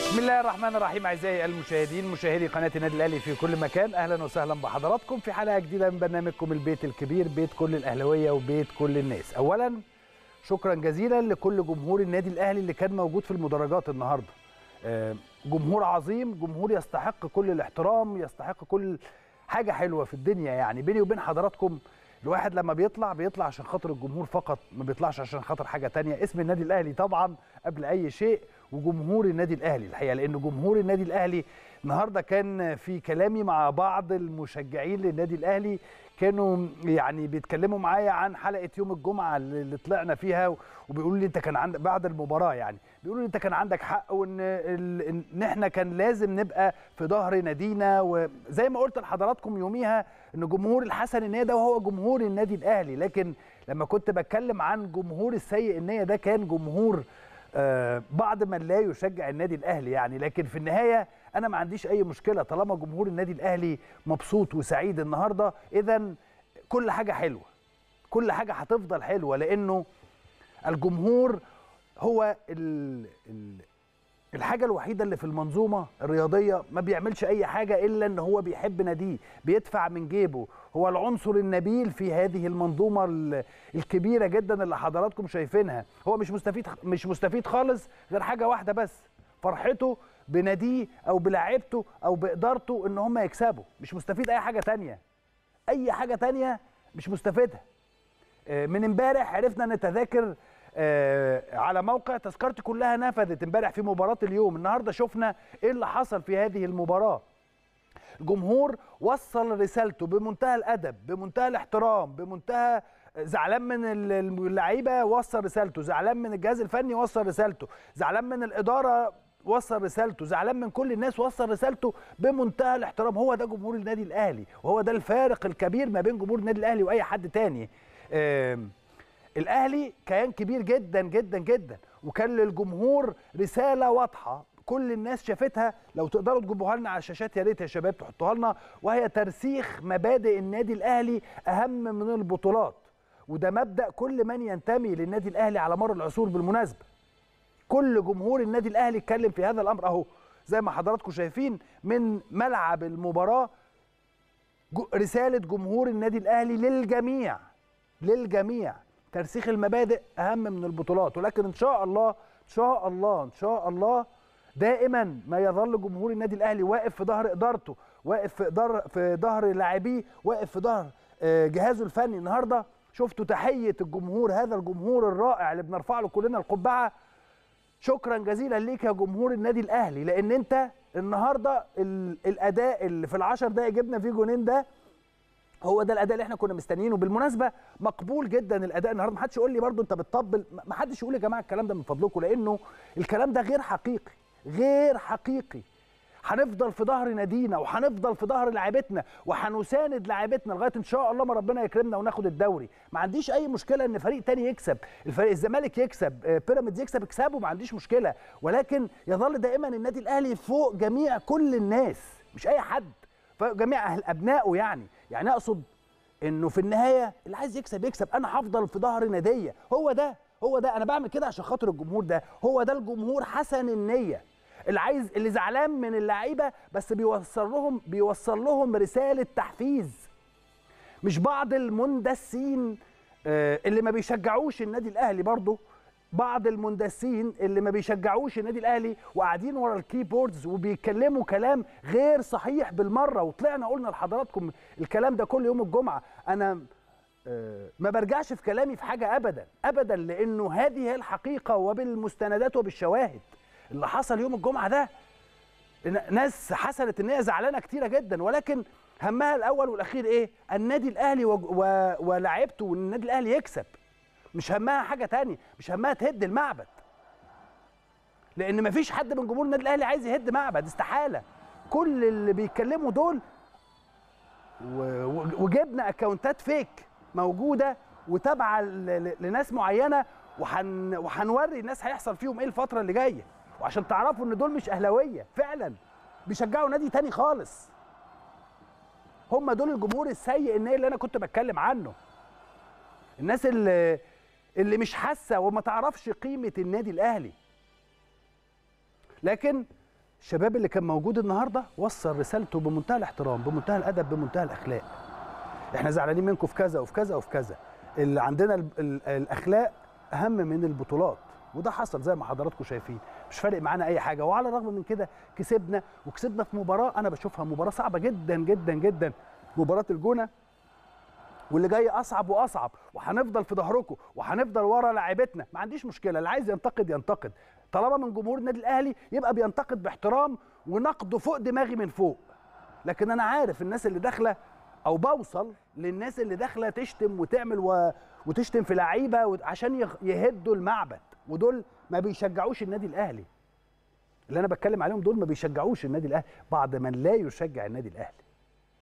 بسم الله الرحمن الرحيم اعزائي المشاهدين مشاهدي قناه النادي الاهلي في كل مكان اهلا وسهلا بحضراتكم في حلقه جديده من برنامجكم البيت الكبير بيت كل الاهلاويه وبيت كل الناس اولا شكرا جزيلا لكل جمهور النادي الاهلي اللي كان موجود في المدرجات النهارده آه، جمهور عظيم جمهور يستحق كل الاحترام يستحق كل حاجه حلوه في الدنيا يعني بيني وبين حضراتكم الواحد لما بيطلع بيطلع عشان خاطر الجمهور فقط ما بيطلعش عشان خاطر حاجه تانية اسم النادي الاهلي طبعا قبل اي شيء وجمهور النادي الاهلي الحقيقه لان جمهور النادي الاهلي النهارده كان في كلامي مع بعض المشجعين للنادي الاهلي كانوا يعني بيتكلموا معايا عن حلقه يوم الجمعه اللي طلعنا فيها وبيقولوا لي انت كان عندك بعد المباراه يعني بيقولوا لي انت كان عندك حق وان ال- ان احنا كان لازم نبقى في ظهر نادينا وزي ما قلت لحضراتكم يوميها ان جمهور الحسن النيه ده وهو جمهور النادي الاهلي لكن لما كنت بتكلم عن جمهور السيء النيه ده كان جمهور آه، بعض من لا يشجع النادي الاهلي يعني لكن في النهايه انا ما عنديش اي مشكله طالما جمهور النادي الاهلي مبسوط وسعيد النهارده اذا كل حاجه حلوه كل حاجه هتفضل حلوه لانه الجمهور هو ال ال الحاجه الوحيده اللي في المنظومه الرياضيه ما بيعملش اي حاجه الا ان هو بيحب ناديه بيدفع من جيبه هو العنصر النبيل في هذه المنظومه ال- الكبيره جدا اللي حضراتكم شايفينها هو مش مستفيد مش مستفيد خالص غير حاجه واحده بس فرحته بناديه او بلاعيبته او بادارته ان هم يكسبوا مش مستفيد اي حاجه تانية اي حاجه تانية مش مستفيدها آه، من امبارح عرفنا ان التذاكر آه، على موقع تذكرتي كلها نفذت امبارح في مباراه اليوم النهارده شفنا ايه اللي حصل في هذه المباراه الجمهور وصل رسالته بمنتهى الادب بمنتهى الاحترام بمنتهى زعلان من ال- اللعيبه وصل رسالته زعلان من الجهاز الفني وصل رسالته زعلان من الاداره وصل رسالته زعلان من كل الناس وصل رسالته بمنتهى الاحترام هو ده جمهور النادي الاهلي وهو ده الفارق الكبير ما بين جمهور النادي الاهلي واي حد تاني آم، الاهلي كيان كبير جدا جدا جدا وكان للجمهور رساله واضحه كل الناس شافتها لو تقدروا تجيبوها لنا على الشاشات يا ريت يا شباب تحطوها لنا وهي ترسيخ مبادئ النادي الاهلي اهم من البطولات وده مبدا كل من ينتمي للنادي الاهلي على مر العصور بالمناسبه كل جمهور النادي الاهلي اتكلم في هذا الامر اهو زي ما حضراتكم شايفين من ملعب المباراه جو- رساله جمهور النادي الاهلي للجميع للجميع ترسيخ المبادئ اهم من البطولات ولكن ان شاء الله ان شاء الله ان شاء الله دائما ما يظل جمهور النادي الاهلي واقف في ظهر ادارته واقف في ظهر في ظهر لاعبيه واقف في ظهر آه، جهازه الفني النهارده شفتوا تحيه الجمهور هذا الجمهور الرائع اللي بنرفع له كلنا القبعه شكرا جزيلا ليك يا جمهور النادي الاهلي لان انت النهارده ال- الاداء اللي في العشر دقايق جبنا فيه جونين ده هو ده الاداء اللي احنا كنا مستنيينه بالمناسبه مقبول جدا الاداء النهارده ما حدش يقول لي برضو انت بتطبل ما حدش يقول يا جماعه الكلام ده من فضلكم لانه الكلام ده غير حقيقي غير حقيقي هنفضل في ظهر نادينا وهنفضل في ظهر لاعيبتنا وهنساند لاعيبتنا لغايه ان شاء الله ما ربنا يكرمنا وناخد الدوري ما عنديش اي مشكله ان فريق تاني يكسب الفريق الزمالك يكسب آه، بيراميدز يكسب اكسبه ما عنديش مشكله ولكن يظل دائما النادي الاهلي فوق جميع كل الناس مش اي حد فوق جميع اهل ابنائه يعني يعني اقصد انه في النهايه اللي عايز يكسب يكسب انا هفضل في ظهر ناديه هو ده هو ده انا بعمل كده عشان خاطر الجمهور ده هو ده الجمهور حسن النيه اللي عايز اللي زعلان من اللعيبه بس بيوصل لهم بيوصل لهم رساله تحفيز مش بعض المندسين آه، اللي ما بيشجعوش النادي الاهلي برضه بعض المندسين اللي ما بيشجعوش النادي الاهلي وقاعدين ورا الكيبوردز وبيتكلموا كلام غير صحيح بالمره وطلعنا قلنا لحضراتكم الكلام ده كل يوم الجمعه انا آه، ما برجعش في كلامي في حاجه ابدا ابدا لانه هذه هي الحقيقه وبالمستندات وبالشواهد اللي حصل يوم الجمعه ده ن- ناس حصلت ان هي زعلانه كتيره جدا ولكن همها الاول والاخير ايه النادي الاهلي و... و... ولاعيبته والنادي الاهلي يكسب مش همها حاجه تانية مش همها تهد المعبد لان مفيش حد من جمهور النادي الاهلي عايز يهد معبد استحاله كل اللي بيتكلموا دول و... و... وجبنا اكونتات فيك موجوده وتابعه ل... ل... لناس معينه وحن... وهنوري الناس هيحصل فيهم ايه الفتره اللي جايه وعشان تعرفوا ان دول مش اهلاويه فعلا بيشجعوا نادي تاني خالص هم دول الجمهور السيء النيه اللي انا كنت بتكلم عنه الناس اللي اللي مش حاسه وما تعرفش قيمه النادي الاهلي لكن الشباب اللي كان موجود النهارده وصل رسالته بمنتهى الاحترام بمنتهى الادب بمنتهى الاخلاق احنا زعلانين منكم في كذا وفي كذا وفي كذا اللي عندنا ال ال الاخلاق اهم من البطولات وده حصل زي ما حضراتكم شايفين مش فارق معانا اي حاجه وعلى الرغم من كده كسبنا وكسبنا في مباراه انا بشوفها مباراه صعبه جدا جدا جدا مباراه الجونه واللي جاي اصعب واصعب وهنفضل في ظهركم وهنفضل ورا لاعيبتنا ما عنديش مشكله اللي عايز ينتقد ينتقد طالما من جمهور النادي الاهلي يبقى بينتقد باحترام ونقده فوق دماغي من فوق لكن انا عارف الناس اللي داخله او بوصل للناس اللي داخله تشتم وتعمل و... وتشتم في لعيبه و... عشان يغ- يهدوا المعبد ودول ما بيشجعوش النادي الاهلي اللي انا بتكلم عليهم دول ما بيشجعوش النادي الاهلي بعض من لا يشجع النادي الاهلي